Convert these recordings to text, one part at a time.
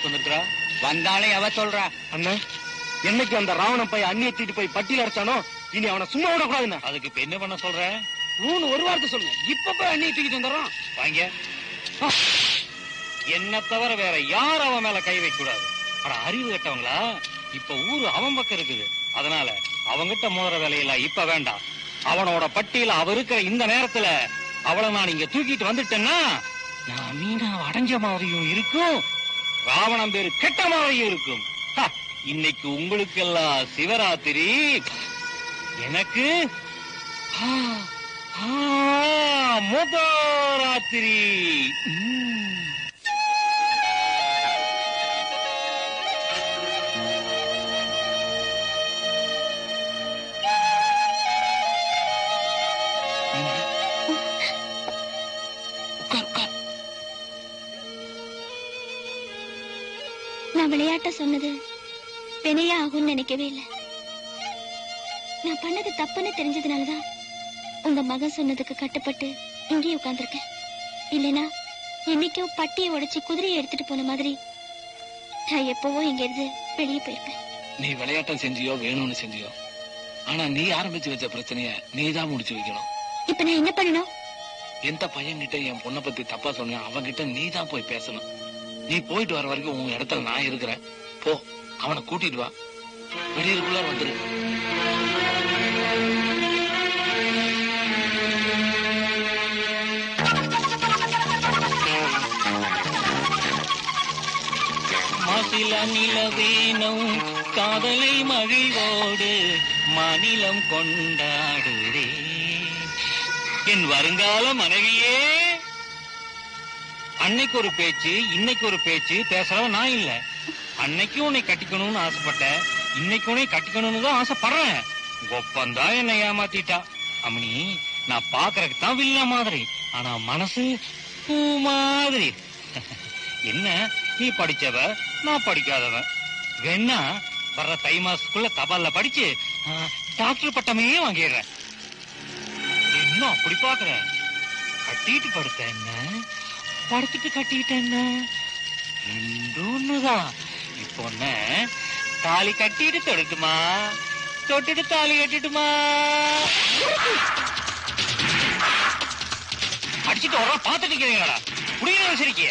அழைச்சிட்டு வந்திருக்கா வந்தாலே அவ சொல்றா அண்ணன் என்னைக்கு அந்த ராவணன் பையன் அண்ணியை தூக்கிட்டு போய் பட்டியல அரைச்சானோ இனி அவனை சும்மா விடக்கூடாதுண்ணே அதுக்கு இப்ப என்ன பண்ண சொல்ற மூணு ஒரு வார்த்தை சொல்லுங்க இப்ப போய் அண்ணியை தூக்கிட்டு வந்துடுறோம் வாங்க என்ன தவிர வேற யார் அவன் மேல கை வைக்க கூடாது அட அறிவு கட்டவங்களா இப்ப ஊரு அவன் பக்கம் இருக்குது அதனால அவங்கிட்ட மோதுற வேலையில இப்ப வேண்டாம் அவனோட பட்டியல அவ இருக்கிற இந்த நேரத்துல அவளை நான் இங்க தூக்கிட்டு வந்துட்டேன்னா நான் மீனா அடைஞ்ச மாதிரியும் இருக்கும் ராவணன் பேரு கெட்ட மாதிரியும் இருக்கும் ஹ, இன்னைக்கு உங்களுக்கெல்லாம் சிவராத்திரி எனக்கு ஆ, ஆ, முத ராத்திரி ம். நான் விளையாட்ட சொன்னது வினையா ஆகும்னு நினைக்கவே இல்லை நான் பண்ணது தப்புன்னு தெரிஞ்சதுனாலதான் உங்க மகன் சொன்னதுக்கு கட்டுப்பட்டு இங்கேயே உட்கார்ந்திருக்கேன் இல்லைனா என்னைக்கோ பட்டியை உடைச்சு குதிரையை எடுத்துட்டு போன மாதிரி நான் எப்பவோ இங்க இருந்து வெளியே போயிருப்பேன் நீ விளையாட்டம் செஞ்சியோ வேணும்னு செஞ்சியோ ஆனா நீ ஆரம்பிச்சு வச்ச பிரச்சனைய நீ தான் முடிச்சு வைக்கணும் இப்ப நான் என்ன பண்ணணும் எந்த பையன்கிட்ட என் பொண்ணை பத்தி தப்பா சொன்னியோ அவன்கிட்ட நீ தான் போய் பேசணும் நீ போயிட்டு வர வரைக்கும் உன் இடத்துல நான் இருக்கிறேன் போ அவனை கூட்டிட்டு வா வெளியூருக்குள்ள வந்துரு மாசில நிலவேனும் காதலை மகிழ்வோடு மாநிலம் கொண்டாடுதே என் வருங்கால மனைவியே அன்னைக்கு ஒரு பேச்சு இன்னைக்கு ஒரு பேச்சு பேசுறவன் நான் இல்ல அன்னைக்கு உன்னை கட்டிக்கணும்னு ஆசைப்பட்டேன் இன்னைக்கு உன்னை கட்டிக்கணும்னு தான் ஆசைப்படுறேன் ஒப்பந்தான் என்னை ஏமாத்திட்டா அம்மனி நான் பாக்குறதுக்கு தான் வில்ல மாதிரி ஆனா மனசு பூ மாதிரி என்ன நீ படிச்சவ நான் படிக்காதவன் வேணா வர்ற தை மாசத்துக்குள்ள தபால்ல படிச்சு ஆ, டாக்டர் பட்டமே வாங்கிடுறேன் என்ன அப்படி பாக்குற கட்டிட்டு படுத்த என்ன படுத்துட்டு கட்டிக்கிட்ட என்ன ரெண்டும் ஒண்ணுதான் இப்போ ஒண்ணு தாலி கட்டிட்டு தொடுட்டுமா தொட்டுட்டு தாலி கட்டிட்டுமா அடிச்சுட்டு வர பாத்துட்டு நிக்கிறீங்களா புடிக்கிற வச்சிருக்கிய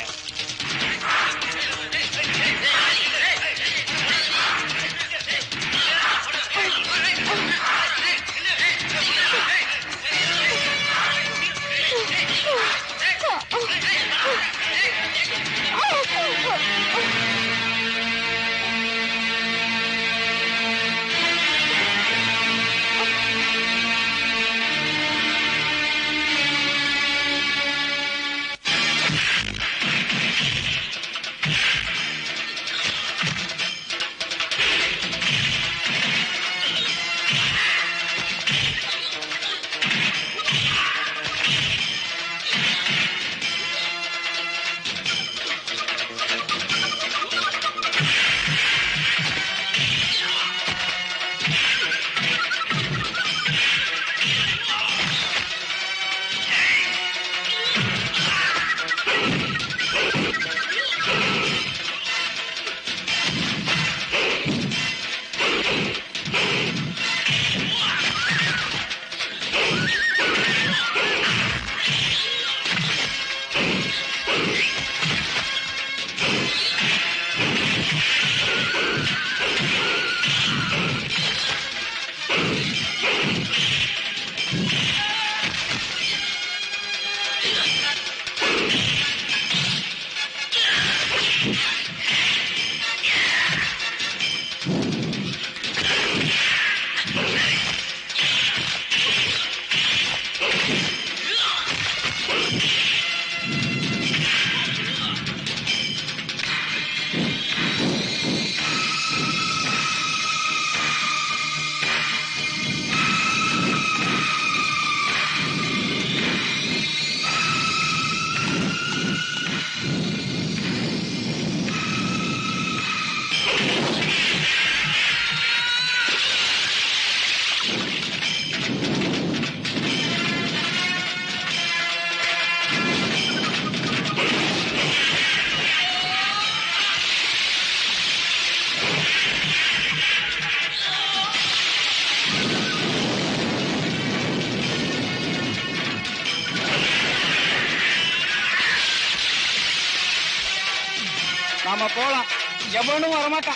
நம்ம போலாம் எவனும் வரமாட்டான்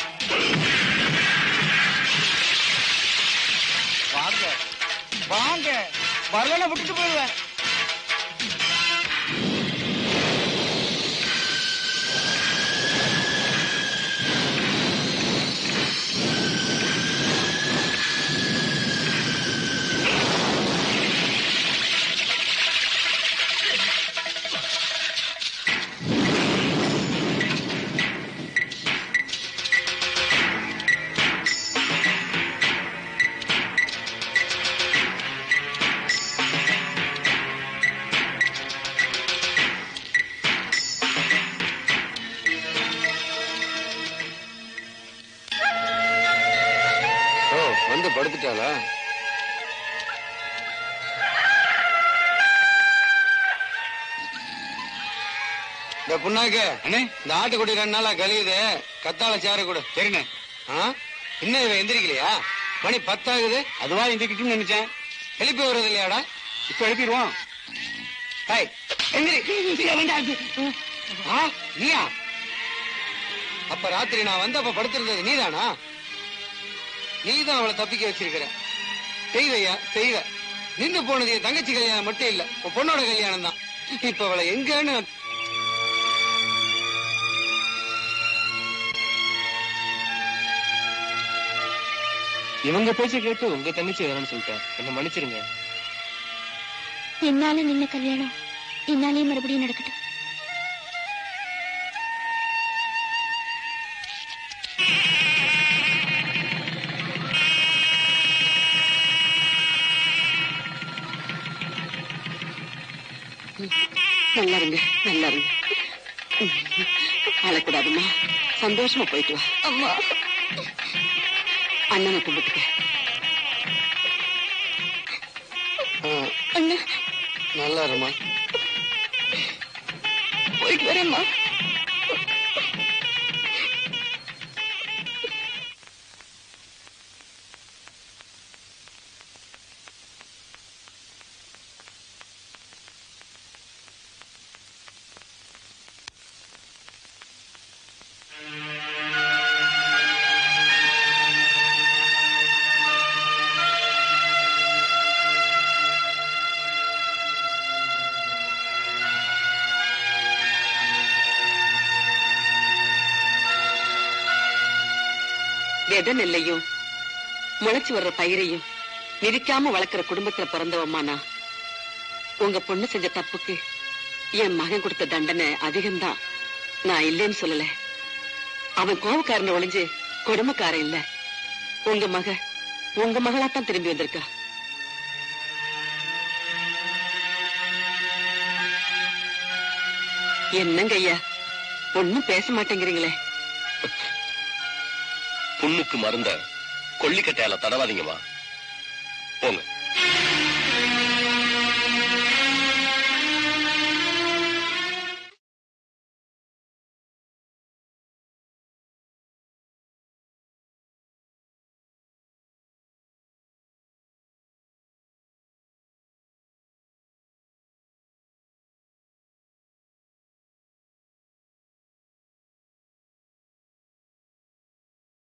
வாங்க வாங்க வரலன்னா விட்டுட்டு போயிடுவேன் ஓ வந்து படுத்துட்டாளா இந்த புண்ணாக்கு அண்ணே இந்த ஆட்டுக்குடி ரெண்டு நாளா கழியுது கத்தாழ சேர கொடு சரிண்ணே ஆ? இன்னும் இவன் எந்திரிக்கலையா மணி பத்தாகுது அதுவா எந்திரிக்கிட்டுன்னு நினைச்சேன் எழுப்பி வர்றது இல்லையாடா இப்ப எழுப்பிடுவோம் ஹாய் எந்திரி ஆ நீயா அப்ப ராத்திரி நான் வந்தப்ப படுத்திருந்தது நீதானா நீதான் அவளை தப்பிக்க வச்சிருக்கிற செய்வையா செய்வ நின்னு போனது என் தங்கச்சி கல்யாணம் மட்டும் இல்ல உன் பொண்ணோட கல்யாணம் தான் இப்ப அவளை எங்கன்னு நான் இவங்க பேச்ச கேட்டு உங்க தங்கச்சி வேணும்னு சொல்லிட்டேன் என்ன மன்னிச்சிருங்க என்னால நின்ன கல்யாணம் என்னாலே மறுபடியும் நடக்கட்டும் நல்லா இருங்க நல்லா இருங்க அழக்கூடாதுமா சந்தோஷமா போயிட்டு வா அம்மா அண்ணனை கும்பிட்டுக்க அண்ணா நல்லா இருமா போயிட்டு வரேம்மா வித நெல்லையும் முளைச்சு வர்ற பயிரையும் மிதிக்காம வளர்க்கிற குடும்பத்துல பிறந்தவம்மா நான் உங்க பொண்ணு செஞ்ச தப்புக்கு என் மகன் கொடுத்த தண்டனை அதிகம்தான் நான் இல்லைன்னு சொல்லல அவன் கோபக்காரனை ஒளிஞ்சு கொடுமைக்காரன் இல்ல உங்க மக உங்க மகளாத்தான் திரும்பி வந்திருக்கா என்னங்க ஐயா ஒண்ணும் பேச மாட்டேங்கிறீங்களே புண்ணுக்கு மருந்த கொல்லிக்கட்டையால தடவாதீங்கம்மா போங்க